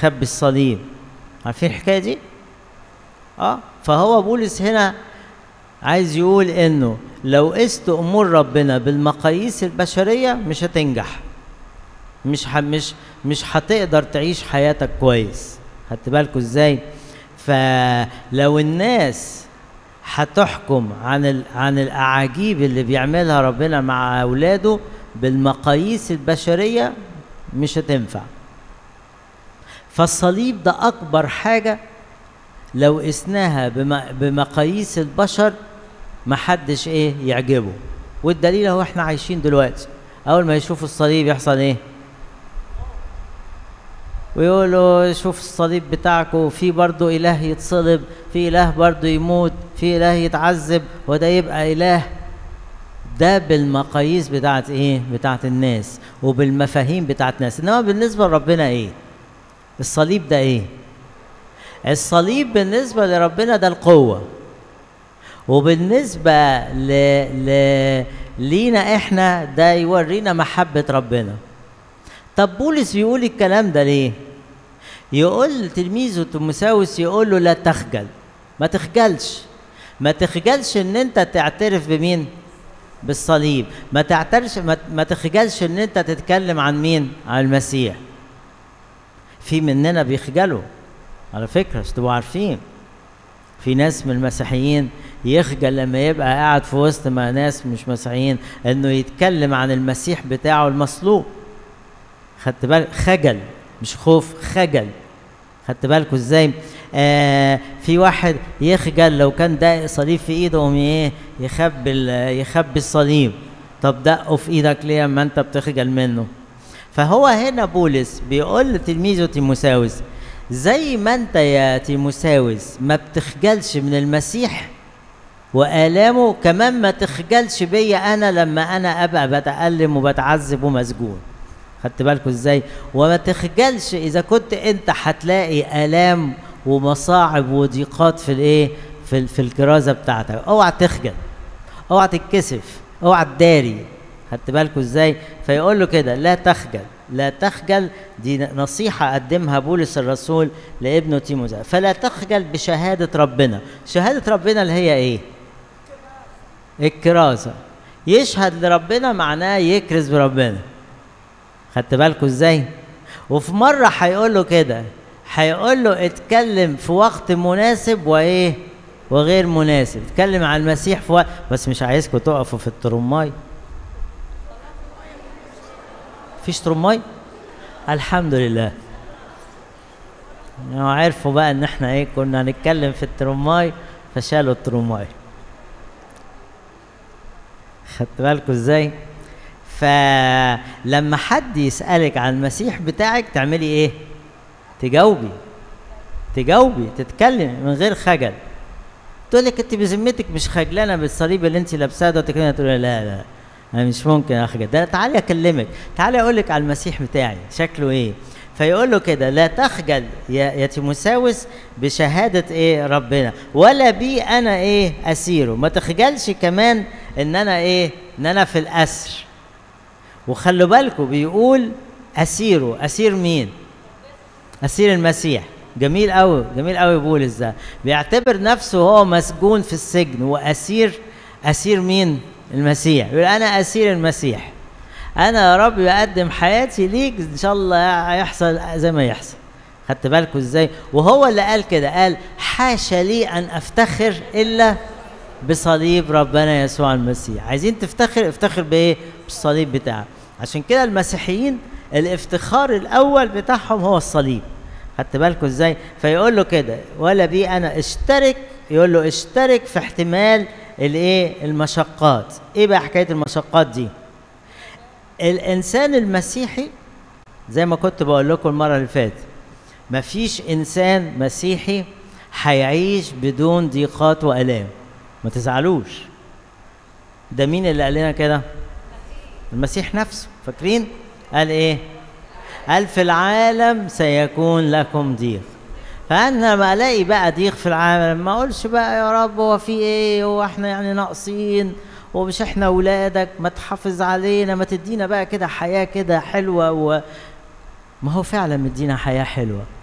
يخبي الصليب عارفين الحكايه دي اه فهو بولس هنا عايز يقول انه لو قست امور ربنا بالمقاييس البشريه مش هتنجح مش ح... مش مش هتقدر تعيش حياتك كويس خدت بالكوا ازاي فلو الناس هتحكم عن ال... عن الاعاجيب اللي بيعملها ربنا مع اولاده بالمقاييس البشريه مش هتنفع فالصليب ده اكبر حاجه لو قسناها بم... بمقاييس البشر محدش ايه يعجبه والدليل هو احنا عايشين دلوقتي اول ما يشوفوا الصليب يحصل ايه ويقولوا شوف الصليب بتاعكم في برضه اله يتصلب في اله برضه يموت في اله يتعذب وده يبقى اله ده بالمقاييس بتاعت ايه بتاعت الناس وبالمفاهيم بتاعت الناس انما بالنسبه لربنا ايه الصليب ده ايه الصليب بالنسبه لربنا ده القوه وبالنسبه ل... ل... لينا احنا ده يورينا محبه ربنا طب بولس بيقول الكلام ده ليه يقول تلميذه تيموساوس يقول له لا تخجل ما تخجلش ما تخجلش ان انت تعترف بمين بالصليب ما تعترفش ما, ما تخجلش ان انت تتكلم عن مين عن المسيح في مننا بيخجلوا على فكره عشان تبقوا عارفين في ناس من المسيحيين يخجل لما يبقى قاعد في وسط ما ناس مش مسيحيين انه يتكلم عن المسيح بتاعه المصلوب خدت بالك خجل مش خوف خجل خدت بالكوا ازاي آه في واحد يخجل لو كان داق صليب في ايده قوم ايه يخبي يخبي الصليب طب دقه في ايدك ليه اما انت بتخجل منه فهو هنا بولس بيقول لتلميذه تيموساوس زي ما انت يا تيموساوس ما بتخجلش من المسيح وآلامه كمان ما تخجلش بيا انا لما انا ابقى بتألم وبتعذب ومسجون خدت بالكوا ازاي وما تخجلش اذا كنت انت هتلاقي الام ومصاعب وضيقات في الايه في في الكرازه بتاعتك اوعى تخجل اوعى تتكسف اوعى تداري خدت بالكوا ازاي فيقول له كده لا تخجل لا تخجل دي نصيحة قدمها بولس الرسول لابنه تيموثاوس فلا تخجل بشهادة ربنا شهادة ربنا اللي هي ايه الكرازة يشهد لربنا معناه يكرز بربنا خدت بالكوا ازاي وفي مره هيقول له كده هيقول له اتكلم في وقت مناسب وايه وغير مناسب اتكلم عن المسيح في وقت بس مش عايزكم تقفوا في الترماي فيش ترماي الحمد لله يعني عرفوا بقى ان احنا ايه كنا هنتكلم في الترماي فشالوا الترماي خدت بالكوا ازاي فلما حد يسألك عن المسيح بتاعك تعملي ايه تجاوبي تجاوبي تتكلم من غير خجل تقول لك انت بذمتك مش خجلانه بالصليب اللي انت لابساه ده تقول لا لا انا مش ممكن اخجل ده تعالي اكلمك تعالي اقول لك على المسيح بتاعي شكله ايه فيقول له كده لا تخجل يا, يا تيموساوس بشهادة ايه ربنا ولا بي انا ايه اسيره ما تخجلش كمان ان انا ايه ان انا في الاسر وخلوا بالكم بيقول اسيره اسير مين اسير المسيح جميل قوي جميل قوي بولس ده بيعتبر نفسه هو مسجون في السجن واسير اسير مين المسيح يقول انا اسير المسيح انا يا رب بقدم حياتي ليك ان شاء الله هيحصل زي ما يحصل خدت بالكم ازاي وهو اللي قال كده قال حاشا لي ان افتخر الا بصليب ربنا يسوع المسيح عايزين تفتخر افتخر بايه بالصليب بتاعك عشان كده المسيحيين الافتخار الاول بتاعهم هو الصليب خدت بالكم ازاي فيقول له كده ولا بي انا اشترك يقول له اشترك في احتمال الايه المشقات ايه بقى حكايه المشقات دي الانسان المسيحي زي ما كنت بقول لكم المره اللي فاتت مفيش انسان مسيحي هيعيش بدون ضيقات والام ما تزعلوش ده مين اللي قال لنا كده المسيح نفسه فاكرين قال ايه قال في العالم سيكون لكم ضيق فانا لما الاقي بقى ضيق في العالم ما اقولش بقى يا رب هو في ايه هو احنا يعني ناقصين ومش احنا اولادك ما تحافظ علينا ما تدينا بقى كده حياه كده حلوه و... ما هو فعلا مدينا حياه حلوه